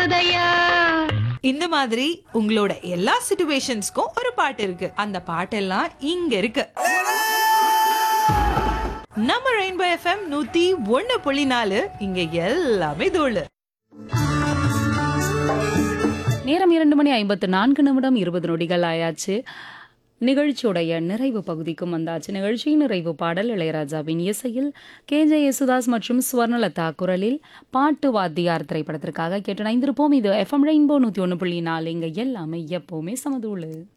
போதையா இந்த மாதிரி உங்களோட எல்லா சிச்சுவேஷன்ஸ்க்கும் ஒரு பாட்டு இருக்கு அந்த பாட்டெல்லாம் இங்க இருக்கு நம்ம ரெயின்போ எஃப்எம் நூத்தி ஒண்ணு புள்ளி நாலு இங்க எல்லாமே தோழு நேரம் இரண்டு மணி ஐம்பத்து நான்கு நிமிடம் இருபது நொடிகள் ஆயாச்சு நிகழ்ச்சியுடைய நிறைவு பகுதிக்கும் வந்தாச்சு நிகழ்ச்சியின் நிறைவு பாடல் இளையராஜாவின் இசையில் கே ஜே யேசுதாஸ் மற்றும் ஸ்வர்ணலதா குரலில் பாட்டு வாத்தியார் திரைப்படத்திற்காக கேட்டு இணைந்திருப்போம் இது எஃப்எம் ரெயின்போ நூற்றி ஒன்று புள்ளி நாலு இங்கே எல்லாமே எப்போவுமே சமதூளு